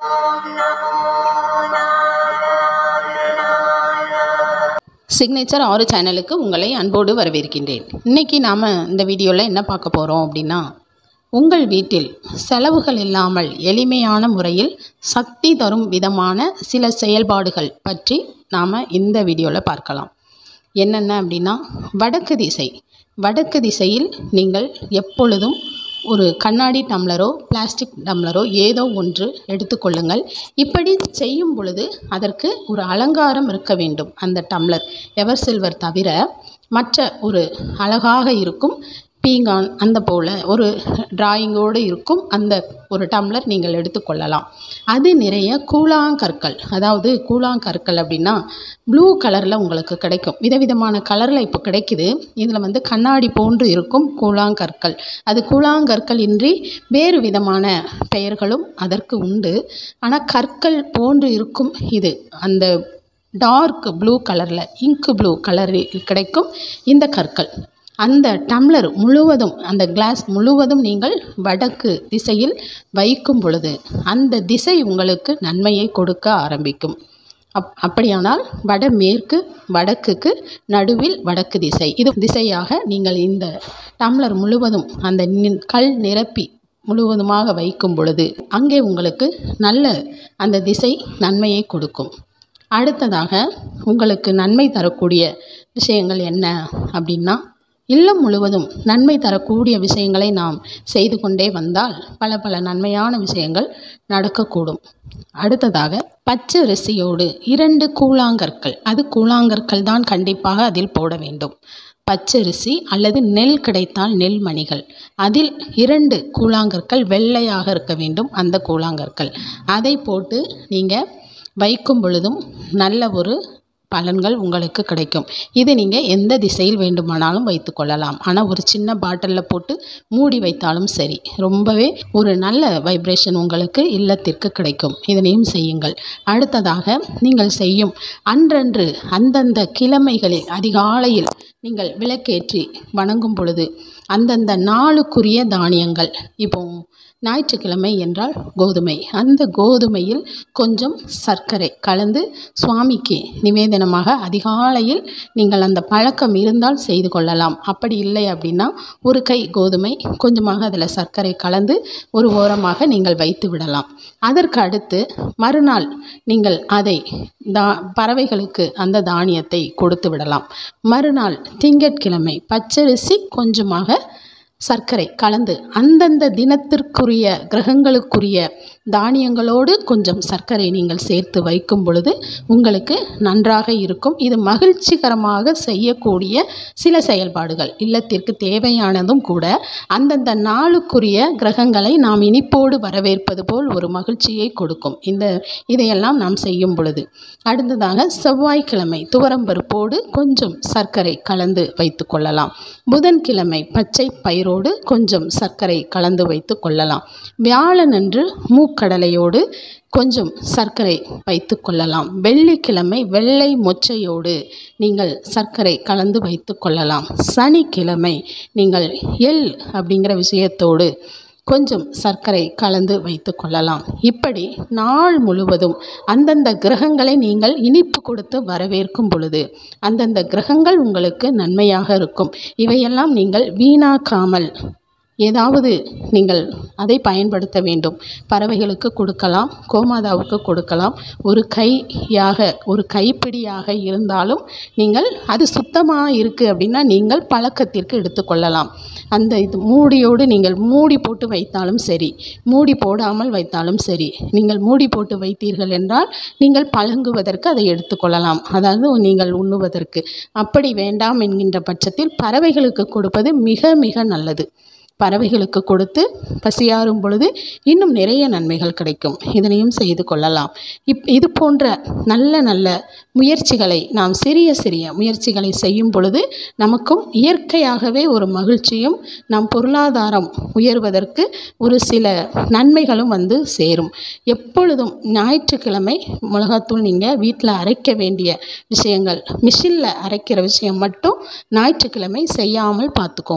signature ஆறு சேனலுக்கு உங்களை அன்போடு வரவேற்கின்றேன் இன்றைக்கி நாம் இந்த வீடியோவில் என்ன பார்க்க போகிறோம் அப்படின்னா உங்கள் வீட்டில் செலவுகள் இல்லாமல் எளிமையான முறையில் சக்தி தரும் விதமான சில செயல்பாடுகள் பற்றி நாம் இந்த வீடியோவில் பார்க்கலாம் என்னென்ன அப்படின்னா வடக்கு திசை வடக்கு திசையில் நீங்கள் எப்பொழுதும் ஒரு கண்ணாடி டம்ளரோ பிளாஸ்டிக் டம்ளரோ ஏதோ ஒன்று எடுத்துக்கொள்ளுங்கள் இப்படி செய்யும் பொழுது அதற்கு ஒரு அலங்காரம் இருக்க வேண்டும் அந்த டம்ளர் எவர் சில்வர் தவிர மற்ற ஒரு அழகாக இருக்கும் பீங்கான் அந்த போல் ஒரு டிராயிங்கோடு இருக்கும் அந்த ஒரு டம்ளர் நீங்கள் எடுத்துக்கொள்ளலாம் அது நிறைய கூழாங்கற்கள் அதாவது கூழாங்கற்கள் அப்படின்னா ப்ளூ கலரில் உங்களுக்கு கிடைக்கும் விதவிதமான கலரில் இப்போ கிடைக்குது இதில் வந்து கண்ணாடி போன்று இருக்கும் கூழாங்கற்கள் அது கூழாங்கற்கள் இன்றி வேறு விதமான பெயர்களும் அதற்கு உண்டு ஆனால் கற்கள் போன்று இருக்கும் இது அந்த டார்க் ப்ளூ கலரில் இங்கு ப்ளூ கலரில் கிடைக்கும் இந்த கற்கள் அந்த டம்ளர் முழுவதும் அந்த கிளாஸ் முழுவதும் நீங்கள் வடக்கு திசையில் வைக்கும் பொழுது அந்த திசை உங்களுக்கு நன்மையை கொடுக்க ஆரம்பிக்கும் அப் அப்படியானால் வடமேற்கு வடக்குக்கு நடுவில் வடக்கு திசை இது திசையாக நீங்கள் இந்த டம்ளர் முழுவதும் அந்த நி- கல் நிரப்பி முழுவதுமாக வைக்கும் பொழுது அங்கே உங்களுக்கு நல்ல அந்த திசை நன்மையை கொடுக்கும் அடுத்ததாக உங்களுக்கு நன்மை தரக்கூடிய விஷயங்கள் என்ன அப்படின்னா இல்லம் முழுவதும் நன்மை தரக்கூடிய விஷயங்களை நாம் செய்து கொண்டே வந்தால் பல பல நன்மையான விஷயங்கள் நடக்கக்கூடும் அடுத்ததாக பச்சரிசியோடு இரண்டு கூழாங்கற்கள் அது கூழாங்கற்கள் தான் கண்டிப்பாக அதில் போட வேண்டும் பச்சரிசி அல்லது நெல் கிடைத்தால் நெல் மணிகள் அதில் இரண்டு கூழாங்கற்கள் வெள்ளையாக இருக்க வேண்டும் அந்த கூழாங்கற்கள் அதை போட்டு நீங்கள் வைக்கும் பொழுதும் நல்ல ஒரு பலன்கள் உங்களுக்கு கிடைக்கும் இது நீங்கள் எந்த திசையில் வேண்டுமானாலும் வைத்துக்கொள்ளலாம் ஆனால் ஒரு சின்ன பாட்டிலில் போட்டு மூடி வைத்தாலும் சரி ரொம்பவே ஒரு நல்ல வைப்ரேஷன் உங்களுக்கு இல்லத்திற்கு கிடைக்கும் இதனையும் செய்யுங்கள் அடுத்ததாக நீங்கள் செய்யும் அன்றன்று அந்தந்த கிழமைகளில் அதிகாலையில் நீங்கள் விளக்கேற்றி வணங்கும் பொழுது அந்தந்த நாளுக்குரிய தானியங்கள் இப்போ ஞாயிற்றுக்கிழமை என்றால் கோதுமை அந்த கோதுமையில் கொஞ்சம் சர்க்கரை கலந்து சுவாமிக்கு நிவேதனமாக அதிகாலையில் நீங்கள் அந்த பழக்கம் இருந்தால் செய்து கொள்ளலாம் அப்படி இல்லை அப்படின்னா ஒரு கை கோதுமை கொஞ்சமாக அதில் சர்க்கரை கலந்து ஒரு ஓரமாக நீங்கள் வைத்து விடலாம் அதற்கு அடுத்து மறுநாள் நீங்கள் அதை தா பறவைகளுக்கு அந்த தானியத்தை கொடுத்து விடலாம் மறுநாள் திங்கட்கிழமை பச்சரிசி கொஞ்சமாக சர்க்கரை கலந்து அந்தந்த தினத்திற்குரிய கிரகங்களுக்குரிய தானியங்களோடு கொஞ்சம் சர்க்கரை நீங்கள் சேர்த்து வைக்கும் பொழுது உங்களுக்கு நன்றாக இருக்கும் இது மகிழ்ச்சிகரமாக செய்யக்கூடிய சில செயல்பாடுகள் இல்லத்திற்கு தேவையானதும் கூட அந்தந்த நாளுக்குரிய கிரகங்களை நாம் இனிப்போடு வரவேற்பது போல் ஒரு மகிழ்ச்சியை கொடுக்கும் இந்த இதையெல்லாம் நாம் செய்யும் பொழுது அடுத்ததாக செவ்வாய்க்கிழமை துவரம்பருப்போடு கொஞ்சம் சர்க்கரை கலந்து வைத்து கொள்ளலாம் புதன்கிழமை பச்சை பயிரோடு கொஞ்சம் சர்க்கரை கலந்து வைத்து கொள்ளலாம் வியாழனன்று மூக்கடலையோடு கொஞ்சம் சர்க்கரை வைத்து கொள்ளலாம் வெள்ளிக்கிழமை வெள்ளை மொச்சையோடு நீங்கள் சர்க்கரை கலந்து வைத்து கொள்ளலாம் சனிக்கிழமை நீங்கள் எள் அப்படிங்கிற விஷயத்தோடு கொஞ்சம் சர்க்கரை கலந்து வைத்து கொள்ளலாம் இப்படி நாள் முழுவதும் அந்தந்த கிரகங்களை நீங்கள் இனிப்பு கொடுத்து வரவேற்கும் பொழுது அந்தந்த கிரகங்கள் உங்களுக்கு நன்மையாக இருக்கும் இவையெல்லாம் நீங்கள் வீணாக்காமல் ஏதாவது நீங்கள் அதை பயன்படுத்த வேண்டும் பறவைகளுக்கு கொடுக்கலாம் கோமாதாவுக்கு கொடுக்கலாம் ஒரு கையாக ஒரு கைப்பிடியாக இருந்தாலும் நீங்கள் அது சுத்தமாக இருக்குது அப்படின்னா நீங்கள் பழக்கத்திற்கு எடுத்துக்கொள்ளலாம் அந்த இது மூடியோடு நீங்கள் மூடி போட்டு வைத்தாலும் சரி மூடி போடாமல் வைத்தாலும் சரி நீங்கள் மூடி போட்டு வைத்தீர்கள் என்றால் நீங்கள் பழங்குவதற்கு அதை எடுத்துக்கொள்ளலாம் அதாவது நீங்கள் உண்ணுவதற்கு அப்படி வேண்டாம் என்கின்ற பட்சத்தில் பறவைகளுக்கு கொடுப்பது மிக மிக நல்லது பறவைகளுக்கு கொடுத்து பசியாறும் பொழுது இன்னும் நிறைய நன்மைகள் கிடைக்கும் இதனையும் செய்து கொள்ளலாம் இப் இது போன்ற நல்ல நல்ல முயற்சிகளை நாம் சிறிய சிறிய முயற்சிகளை செய்யும் பொழுது நமக்கும் இயற்கையாகவே ஒரு மகிழ்ச்சியும் நம் பொருளாதாரம் உயர்வதற்கு ஒரு சில நன்மைகளும் வந்து சேரும் எப்பொழுதும் ஞாயிற்றுக்கிழமை மிளகாத்தூள் நீங்கள் வீட்டில் அரைக்க வேண்டிய விஷயங்கள் மிஷினில் அரைக்கிற விஷயம் மட்டும் ஞாயிற்றுக்கிழமை செய்யாமல் பார்த்துக்கோங்க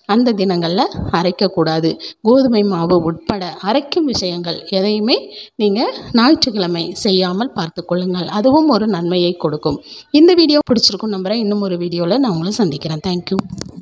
அந்த தினங்களில் அரைக்கக்கூடாது கோதுமை மாவு உட்பட அரைக்கும் விஷயங்கள் எதையுமே நீங்கள் ஞாயிற்றுக்கிழமை செய்யாமல் பார்த்து கொள்ளுங்கள் அதுவும் ஒரு நன்மையை கொடுக்கும் இந்த வீடியோ பிடிச்சிருக்கும் நம்புகிறேன் இன்னும் ஒரு வீடியோவில் நான் உங்களை சந்திக்கிறேன் தேங்க்யூ